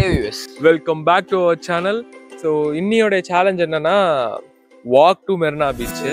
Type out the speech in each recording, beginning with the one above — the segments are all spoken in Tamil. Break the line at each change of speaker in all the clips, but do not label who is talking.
Views
welcome back to our channel so இன்னியோட சேலஞ்ச் என்னன்னா வாக் டு மெரினா பீச்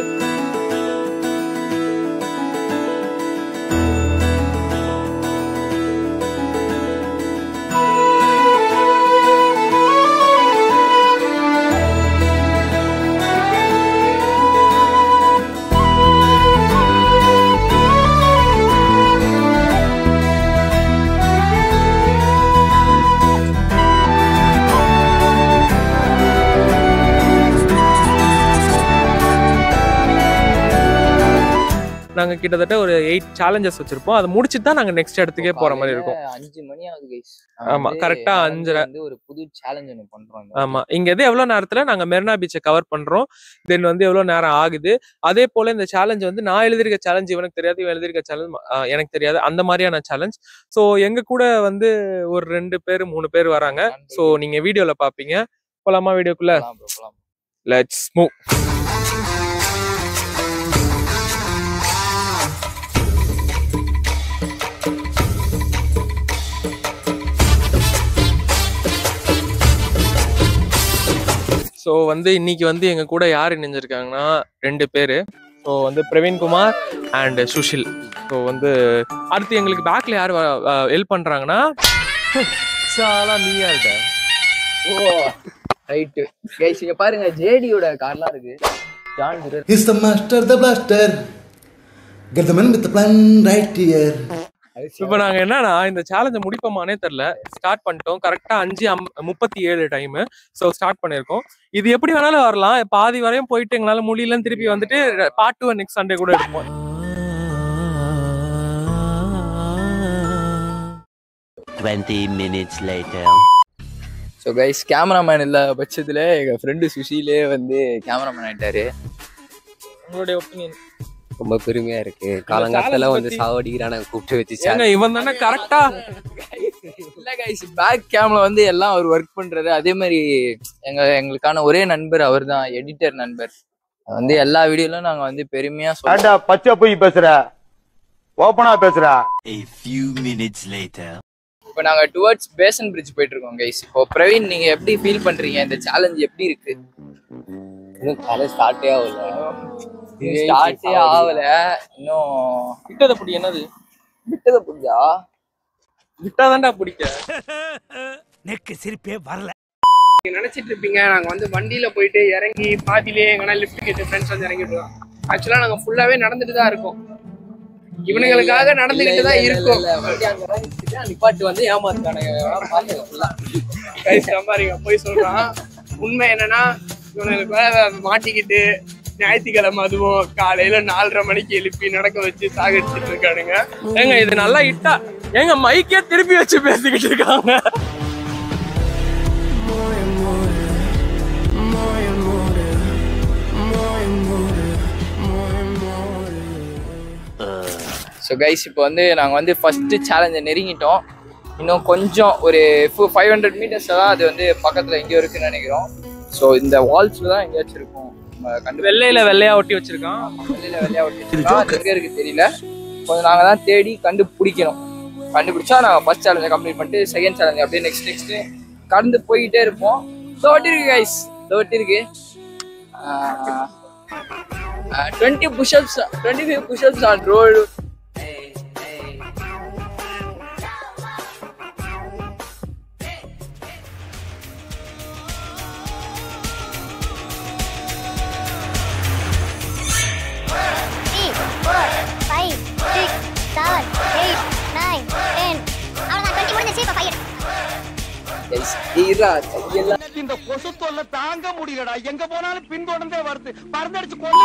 நாங்கள் கிட்டத்தட்ட ஒரு எயிட் சேலஞ்சஸ் வச்சிருப்போம் அதை முடிச்சுட்டு தான் நாங்கள் நெக்ஸ்ட் இடத்துக்கே போகிற மாதிரி இருக்கும்
அஞ்சு மணி ஆகுது கைஸ்
ஆமா, correct ஆ அஞ்சரை.
வந்து ஒரு புது சேலஞ்ச் ஒன்று பண்றோம் இந்த
ஆமா இங்க இருந்து எவ்வளவு நேரத்துல நாங்க மெரினா பீச்சை கவர் பண்றோம் தென் வந்து எவ்வளவு நேரம் ஆகுது அதே போல இந்த சேலஞ்ச் வந்து நான் எழுதிருக்க சேலஞ்ச் இவனுக்கு தெரியாது இவன் எழுதிருக்க சேலஞ்ச் எனக்கு தெரியாது அந்த மாதிரியான சேலஞ்ச் ஸோ எங்க கூட வந்து ஒரு ரெண்டு பேர் மூணு பேர் வராங்க
வாட்டி.
ஸோ நீங்க வீடியோல பாப்பீங்க போலாமா வீடியோக்குள்ள
போலாம் bro, போலாம்.
லெட்ஸ் மூவ் ஸோ வந்து இன்னைக்கு வந்து எங்க கூட யார் இணைஞ்சிருக்காங்கன்னா ரெண்டு பேர் ஸோ வந்து பிரவீன்குமார் அண்ட் சுஷில் ஸோ வந்து அடுத்து எங்களுக்கு பேக்ல யார் ஹெல்ப் பண்றாங்கன்னா சாலா நீயா இருக்க
ஓ ரைட்டு கைஸ் இங்க பாருங்க ஜேடியோட கார்லாம் இருக்கு ஜான் ஜிரர்
He's the master, the blaster. Get the man with the plan right here.
இப்போ நாங்க என்னன்னா இந்த சேலஞ்சை முடிப்போமானே தெரியல ஸ்டார்ட் பண்ணிட்டோம் கரெக்டா அஞ்சு அம்- முப்பத்தி ஏழு டைம் ஸோ ஸ்டார்ட் பண்ணியிருக்கோம் இது எப்படி வேணாலும் வரலாம் பாதி வரையும் போயிட்டு எங்களால முடியலன்னு திருப்பி வந்துட்டு பார்ட் டூ நெக்ஸ்ட் சண்டே கூட எடுப்போம்
20 minutes later.
So guys cameraman இல்ல பட்சத்துல எங்க ஃப்ரெண்டு சுஷிலே வந்து கேமராமேன் ஆயிட்டாரு
உங்களுடைய ஒப்பீனியன்
ரொம்ப பெருமையா இருக்கு காலங்காலத்துல வந்து
பத்தி-
சாவடிக்கிறான கூப்பிட்டு வச்சு
ஏங்க இவன் தானே கரெக்டா
இல்ல கைஸ் பேக் கேம்ல வந்து எல்லாம் அவர் ஒர்க் பண்றாரு அதே மாதிரி எங்க எங்களுக்கான ஒரே நண்பர் அவர் தான் எடிட்டர் நண்பர் வந்து எல்லா வீடியோலும் நாங்க வந்து பெருமையா சொல்றோம்
ஏண்டா பச்சை போய் பேசுற ஓப்பனா பேசுற
A few minutes later.
இப்போ நாங்க டுவர்ட்ஸ் பேசன் பிரிட்ஜ் போயிட்டு இருக்கோம் கைஸ் இப்போ பிரவீன் நீங்க எப்படி ஃபீல் பண்றீங்க இந்த சேலஞ்ச் எப்படி இருக்கு
இன்னும் காலேஜ் ஸ்டார்ட்டே ஆகல
ஸ்டார்ட்டே ஆகல இன்னும்
விட்டதை பிடி என்னது
விட்டதை புரிஞ்சா
விட்டாதான்டா பிடிக்க
நெக்கு சிரிப்பே வரல
நீங்க நினைச்சிட்டு இருப்பீங்க நாங்க வந்து வண்டியில போயிட்டு இறங்கி பாதியிலே எங்கன்னா லிஃப்ட் கேட்டு ஃப்ரெண்ட்ஸ் வந்து இறங்கிடுவோம் ஆக்சுவலா நாங்க ஃபுல்லாவே நடந்துட்டு தான் இருக்கோம் இவனுங்களுக்காக நடந்துகிட்டு தான் இருக்கோம்
நிப்பாட்டு வந்து ஏமாத்தானுங்க பாத்துங்க ஃபுல்லா
கைஸ் சம்பாரிங்க போய் சொல்றான் உண்மை என்னன்னா இவனுங்களுக்கு வேற மாட்டிக்கிட்டு ஞாயிற்றுக்கிழமை அதுவும் காலையில நாலரை மணிக்கு எழுப்பி நடக்க வச்சு சாகடிச்சிட்டு இருக்கானுங்க
ஏங்க இது நல்லா இட்டா ஏங்க மைக்கே திருப்பி வச்சு பேசிக்கிட்டு இருக்காங்க
ஸோ கைஸ் இப்போ வந்து நாங்கள் வந்து ஃபர்ஸ்ட் சேலஞ்சை நெருங்கிட்டோம் இன்னும் கொஞ்சம் ஒரு ஃபைவ் ஹண்ட்ரட் மீட்டர்ஸ் தான் அது வந்து பக்கத்தில் எங்கேயோ இருக்குன்னு நினைக்கிறோம் ஸோ இந்த வால்ஸில் தான் எங்கேயாச்சும் இருக்கும் நம்ம கண்டு
வெள்ளையில வெள்ளையா ஒட்டி வச்சிருக்கான்
வெளியில வெளியா ஒட்டி எங்கே இருக்கு தெரியல கொஞ்சம் நாங்கள் தான் தேடி கண்டுபிடிக்கணும் கண்டுபிடிச்சா நாங்கள் ஃபர்ஸ்ட் சேலஞ்சை கம்ப்ளீட் பண்ணிட்டு செகண்ட் சேலஞ்ச் அப்படியே நெக்ஸ்ட் நெக்ஸ்ட் கடந்து போய்கிட்டே இருப்போம் ஸோ ஒட்டி இருக்கு கைஸ் ஸோ ஒட்டி இருக்கு twenty pushups twenty five pushups on road
three, four, five, six, seven, eight, nine, ten. அவ்வளவுதான் டுவெண்ட்டி முடிஞ்சிச்சு இப்போ ஃபைவ்
கைஸ் ஈரா கையெல்லாம்
இந்த கொசு தொல்லை தாங்க முடியலடா எங்க போனாலும் பின்தொடர்ந்தே வருது மருந்தடிச்சு கொண்டு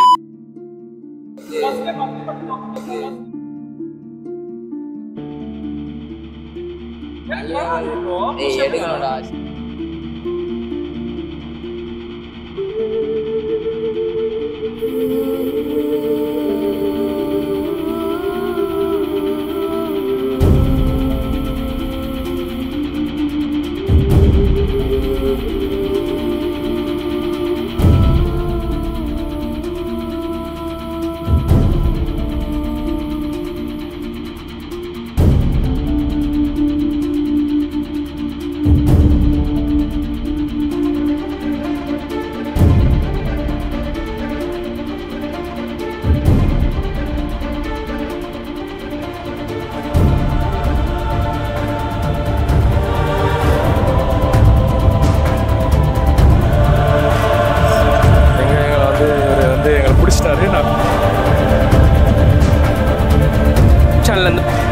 ஏய் எடுக்கணும்டா
சேனல்லேருந்து